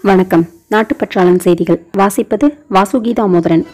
வணக்கம் நாட்டுப்பற்றாளன் செய்திகள் வாசிப்பது வாசுகி தாமோதரன்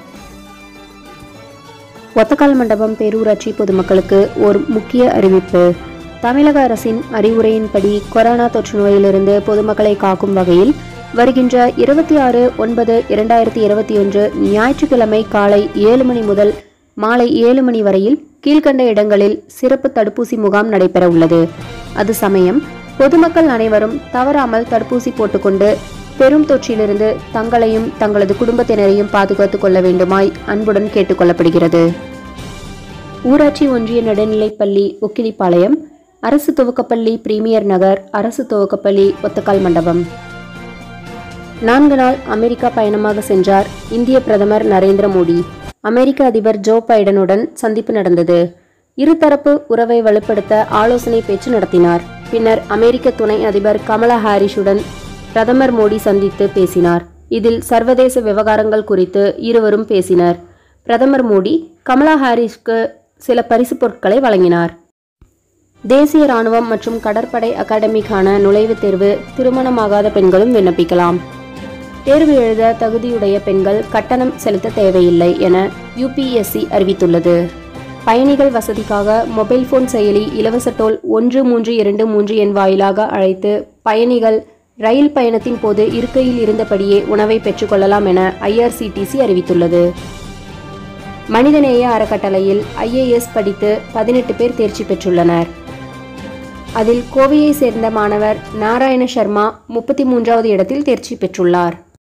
ஒத்தக்கால் மண்டபம் பேரூராட்சி பொதுமக்களுக்கு ஒரு முக்கிய அறிவிப்பு தமிழக அரசின் அறிவுரையின்படி கொரோனா தொற்று நோயிலிருந்து பொதுமக்களை காக்கும் வகையில் வருகின்ற இருபத்தி ஆறு ஒன்பது இரண்டாயிரத்தி இருபத்தி ஒன்று ஞாயிற்றுக்கிழமை காலை ஏழு மணி முதல் மாலை ஏழு மணி வரையில் கீழ்க்கண்ட இடங்களில் சிறப்பு தடுப்பூசி முகாம் நடைபெற உள்ளது அது சமயம் பொதுமக்கள் அனைவரும் தவறாமல் தடுப்பூசி போட்டுக்கொண்டு பெரும் தொற்றிலிருந்து தங்களையும் தங்களது குடும்பத்தினரையும் பாதுகாத்துக் கொள்ள வேண்டுமாய் அன்புடன் கேட்டுக்கொள்ளப்படுகிறது ஊராட்சி ஒன்றிய நடுநிலைப்பள்ளி ஒக்கிலிப்பாளையம் அரசு துவக்கப்பள்ளி பிரீமியர் நகர் அரசு துவக்கப்பள்ளி ஒத்தக்கால் மண்டபம் நான்கு நாள் அமெரிக்கா பயணமாக சென்றார் இந்திய பிரதமர் நரேந்திர மோடி அமெரிக்க அதிபர் ஜோ பைடனுடன் சந்திப்பு நடந்தது இருதரப்பு உறவை வலுப்படுத்த ஆலோசனை பேச்சு நடத்தினார் பின்னர் அமெரிக்க துணை அதிபர் கமலா ஹாரிஸுடன் பிரதமர் மோடி சந்தித்து பேசினார் இதில் சர்வதேச விவகாரங்கள் குறித்து இருவரும் பேசினர் பிரதமர் மோடி கமலா ஹாரிஸ்க்கு சில பரிசுப் பொருட்களை வழங்கினார் தேசிய ராணுவம் மற்றும் கடற்படை அகாடமிக்கான நுழைவுத் தேர்வு திருமணமாகாத பெண்களும் விண்ணப்பிக்கலாம் தேர்வு எழுத தகுதியுடைய பெண்கள் கட்டணம் செலுத்த தேவையில்லை என யுபிஎஸ்சி அறிவித்துள்ளது பயணிகள் வசதிக்காக மொபைல் போன் செயலி இலவச டோல் ஒன்று மூன்று இரண்டு மூன்று எண் வாயிலாக அழைத்து பயணிகள் ரயில் பயணத்தின் போது இருக்கையில் இருந்தபடியே உணவை பெற்றுக்கொள்ளலாம் என ஐஆர்சிடிசி அறிவித்துள்ளது மனிதநேய அறக்கட்டளையில் ஐஏஎஸ் படித்து பதினெட்டு பேர் தேர்ச்சி பெற்றுள்ளனர் அதில் கோவையை சேர்ந்த மாணவர் நாராயண சர்மா முப்பத்தி மூன்றாவது இடத்தில் தேர்ச்சி பெற்றுள்ளார்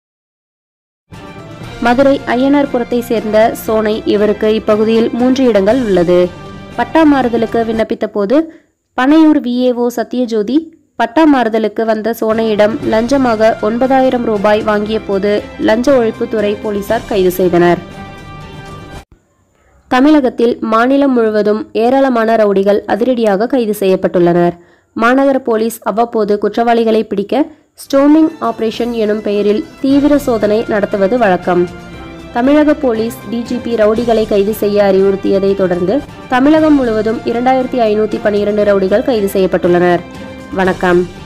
மதுரை ஐயனார்புரத்தை சேர்ந்த சோனை இவருக்கு இப்பகுதியில் மூன்று இடங்கள் உள்ளது பட்டா மாறுதலுக்கு விண்ணப்பித்த போது பனையூர் விஏஓ சத்யஜோதி பட்டா மாறுதலுக்கு வந்த சோனையிடம் லஞ்சமாக ஒன்பதாயிரம் ரூபாய் வாங்கிய போது லஞ்ச ஒழிப்புத்துறை போலீசார் கைது செய்தனர் தமிழகத்தில் மாநிலம் முழுவதும் ஏராளமான ரவுடிகள் அதிரடியாக கைது செய்யப்பட்டுள்ளனர் மாநகர போலீஸ் அவ்வப்போது குற்றவாளிகளை பிடிக்க ஸ்டோமிங் ஆபரேஷன் எனும் பெயரில் தீவிர சோதனை நடத்துவது வழக்கம் தமிழக போலீஸ் டிஜிபி ரவுடிகளை கைது செய்ய அறிவுறுத்தியதை தொடர்ந்து தமிழகம் முழுவதும் இரண்டாயிரத்தி ஐநூற்றி பன்னிரண்டு ரவுடிகள் கைது செய்யப்பட்டுள்ளனர் வணக்கம்